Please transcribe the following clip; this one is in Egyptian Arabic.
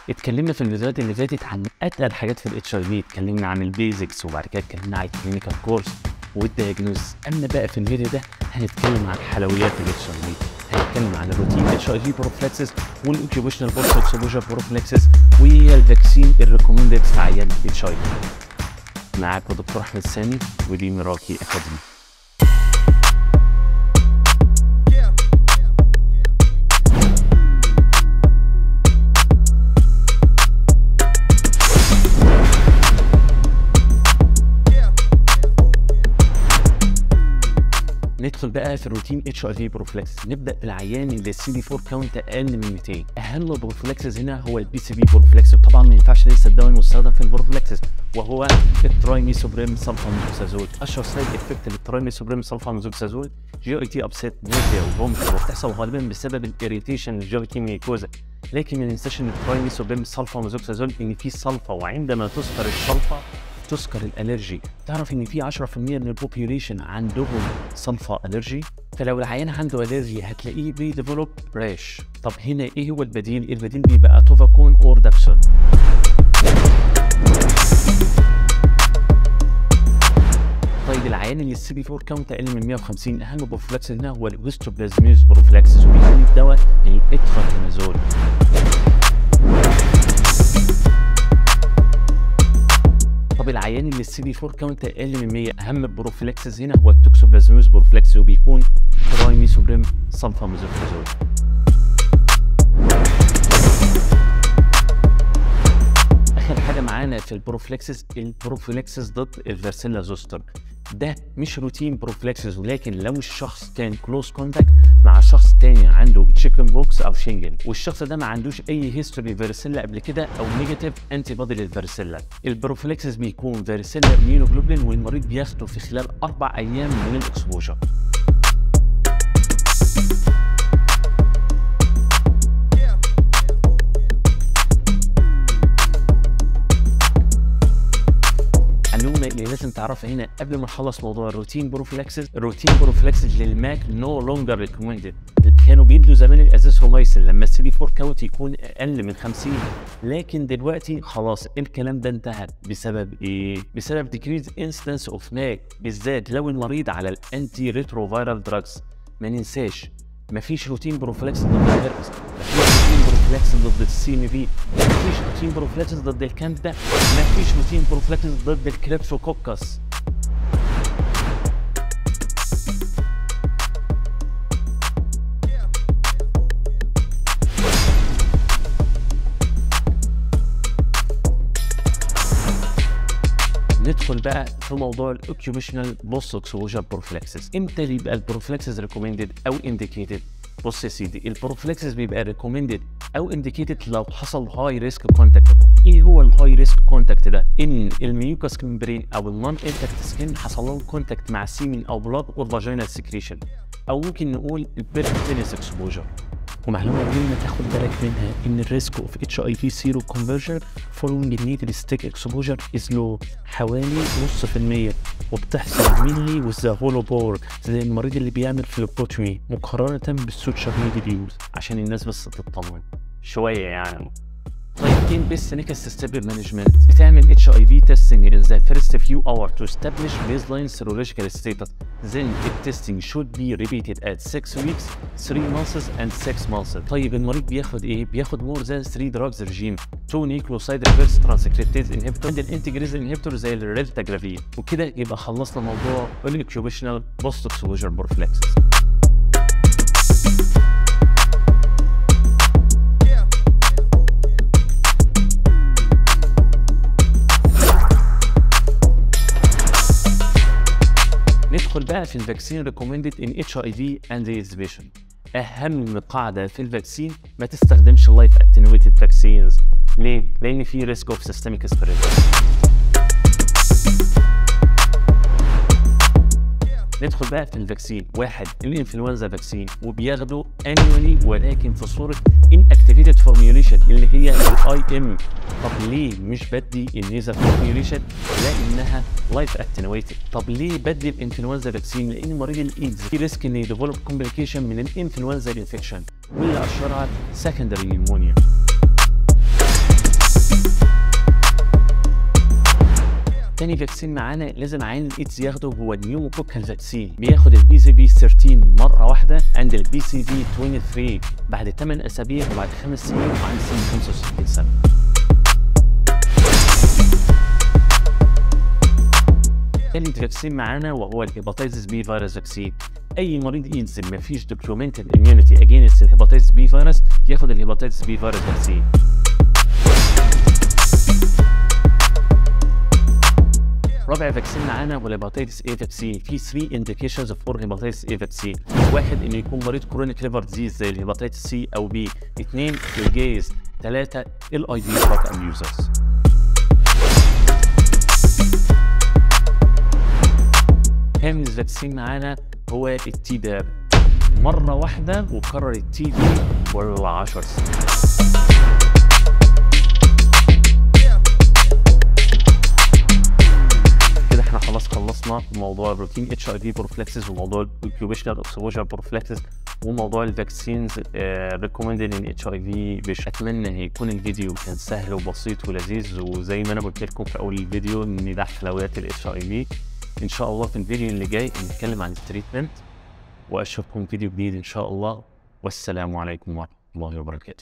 اتكلمنا في الفيديوهات اللي فاتت عن اتقل حاجات في الاتش اي في اتكلمنا عن البيزكس وبعد كده اتكلمنا عن الكلينيكال كورس والدياجنوز اما بقى في الفيديو ده هنتكلم عن حلويات الاتش اي في هنتكلم عن الروتين اتش اي في بروفلاكسس والاوكيوبيشنال بوست اكسبوجر بروفلاكسس والفاكسين الريكومندد في عيان الاتش اي في معاكم دكتور احمد سامي ودي ميراكي اكاديمي ندخل بقى في الروتين اتش اي في بروفلاكسس نبدا بالعيان اللي السي دي 4 كاونت اقل من 200 اهم بروفلاكسس هنا هو البي سي بي بروفلاكسس طبعا ما ينفعش لسه الدواء المستخدم في البروفلاكسس وهو الترايميسوبريم سلفاميزوكسازول اشهر سايد افكت للترايميسوبريم سلفاميزوكسازول جي اي تي ابسيت نوزيا وفومت وبتحصل غالبا بسبب الاريتيشن للجي اي تي ميكوزا لكن ما ننساش ان الترايميسوبريم سلفاميزوكسازول ان في سلفا وعندما تذكر السلفا تذكر الالرجي تعرف ان في 10% من البوبيوليشن عندهم سلفا الرجي فلو العيان عنده الرجي هتلاقيه بيديفلوب راش طب هنا ايه هو البديل البديل بيبقى اتوفاكون اور داكسون طيب العيان اللي السي بي 4 كاونت اقل من 150 اهم بروفلاكس هنا هو الويستوبلازميوس بروفلاكسس وبيكون الدواء الاتراتينازول طب العيان اللي السي دي 4 كاونت اقل من 100 اهم بروفلاكسس هنا هو التوكسوبلازموس بروفلاكسس وبيكون ترايميسوبريم سلفاميزوفرازول اخر حاجه معانا في البروفلاكسس البروفلاكسس ضد الفارسيلا زوستر ده مش روتين بروفلاكسس ولكن لو الشخص كان كلوز كونتاكت مع شخص تاني عنده تشيكن بوكس او شنجل والشخص ده ما عندوش اي هيستوري فارسيلا قبل كده او نيجاتيف انتي بودي للفارسيلا البروفلاكسس بيكون فارسيلا اميونوجلوبولين والمريض بياخده في خلال اربع ايام من الاكسبوجر المعلومه اللي لازم تعرفها هنا قبل ما نخلص موضوع الروتين بروفلاكسس الروتين بروفلاكسس للماك نو لونجر ريكومندد كانوا بيدوا زمان الازاثرومايسين لما السي دي 4 كاونت يكون اقل من 50 لكن دلوقتي خلاص الكلام ده انتهى بسبب ايه؟ بسبب ديكريز انستنس اوف ماك بالذات لو المريض على الانتي ريتروفيرال دراجز ما ننساش مفيش روتين بروفلاكس ضد الهربس مفيش روتين بروفلاكس ضد السي ام في مفيش روتين بروفلاكس ضد الكانديدا مفيش روتين بروفلاكس ضد الكريبسوكوكس ندخل بقى في موضوع الاوكيوبيشنال بوست اكسبوجر بروفلاكسس امتى يبقى البروفلاكسس ريكومندد او انديكيتد بص يا سيدي البروفلاكسس بيبقى ريكومندد او انديكيتد لو حصل هاي ريسك كونتاكت ايه هو الهاي ريسك كونتاكت ده ان الميوكاس ممبرين او النون انتكت سكين حصل لهم كونتاكت مع سيمين او بلاد اور فاجينال سكريشن او ممكن نقول البيرتينس اكسبوجر ومعلومه مهمه تاخد بالك منها ان الريسك اوف اتش اي في سيرو كونفرجن فولوينج نيدل ستيك اكسبوجر از لو حوالي نص في المية وبتحصل مينلي وذ هولو بور زي المريض اللي بيعمل فلوبوتومي مقارنه بالسوتشر نيدل يوز عشان الناس بس تطمن شويه يعني طيب فين بيست نيكست ستيب مانجمنت بتعمل اتش اي في تيستنج in the first few hours to establish baseline serological status then the testing should be repeated at 6 weeks 3 months and 6 months طيب المريض بياخد ايه بياخد more than 3 drugs regime 2 nucleoside reverse transcriptase inhibitor and الانتجريز inhibitor زي الريلتاجرافين وكده يبقى خلصنا موضوع الاوكيوبيشنال بوست اكسبوجر بروفلاكسس ندخل بقى في الفاكسين ريكومندد ان اتش اي في اند ايدز بيشنت اهم قاعده في الفاكسين ما تستخدمش اللايف اتنويتد فاكسينز ليه؟ لان في ريسك اوف سيستميك سبريد ندخل بقى في الفاكسين واحد الانفلونزا فاكسين وبياخدوا انيولي ولكن في صوره ان اكتيفيتد فورميوليشن اللي هي الاي ام طب ليه مش بدي النيزا فورميوليشن لانها لايف اتنويتد طب ليه بدي الانفلونزا فاكسين لان مريض الايدز في ريسك انه يديفلوب كومبليكيشن من الانفلونزا انفكشن واللي اشهرها سكندري نيمونيا تاني فاكسين معانا لازم عين الايدز ياخده هو النيوموكوكال فاكسين بياخد البي سي بي 13 مره واحده عند البي سي بي 23 بعد 8 اسابيع وبعد 5 سنين وعند سن 65 سنه تالت فاكسين معانا وهو الهيباتيتس بي فيروس فاكسين اي مريض ايدز ما فيش دوكيومنتد اميونيتي اجينست الهيباتيتس بي فيروس ياخد الهيباتيتس بي فيروس فاكسين رابع فاكسين معانا هو الهيباتيتس اي فاكسين في 3 انديكيشنز فور هيباتيتس اي فاكسين واحد انه يكون مريض كرونيك ليفر ديزيز زي الهيباتيتس سي او بي اثنين الجيز ثلاثه الاي في دراج ابيوزرز خامس فاكسين معانا هو التي داب مرة واحدة وكرر التي دي ولو 10 سنين كده احنا خلاص خلصنا موضوع الروتين اتش اي في بروفلكسز وموضوع الاوكيوبيشنال اكسبوجر بروفلكسز وموضوع الفاكسينز ريكومندد ان اتش اي في مش اتمنى يكون الفيديو كان سهل وبسيط ولذيذ وزي ما انا قلت لكم في اول الفيديو ان ده حلويات الاتش اي في ان شاء الله في الفيديو اللي جاي نتكلم عن التريتمنت واشوفكم فيديو جديد ان شاء الله والسلام عليكم ورحمه الله وبركاته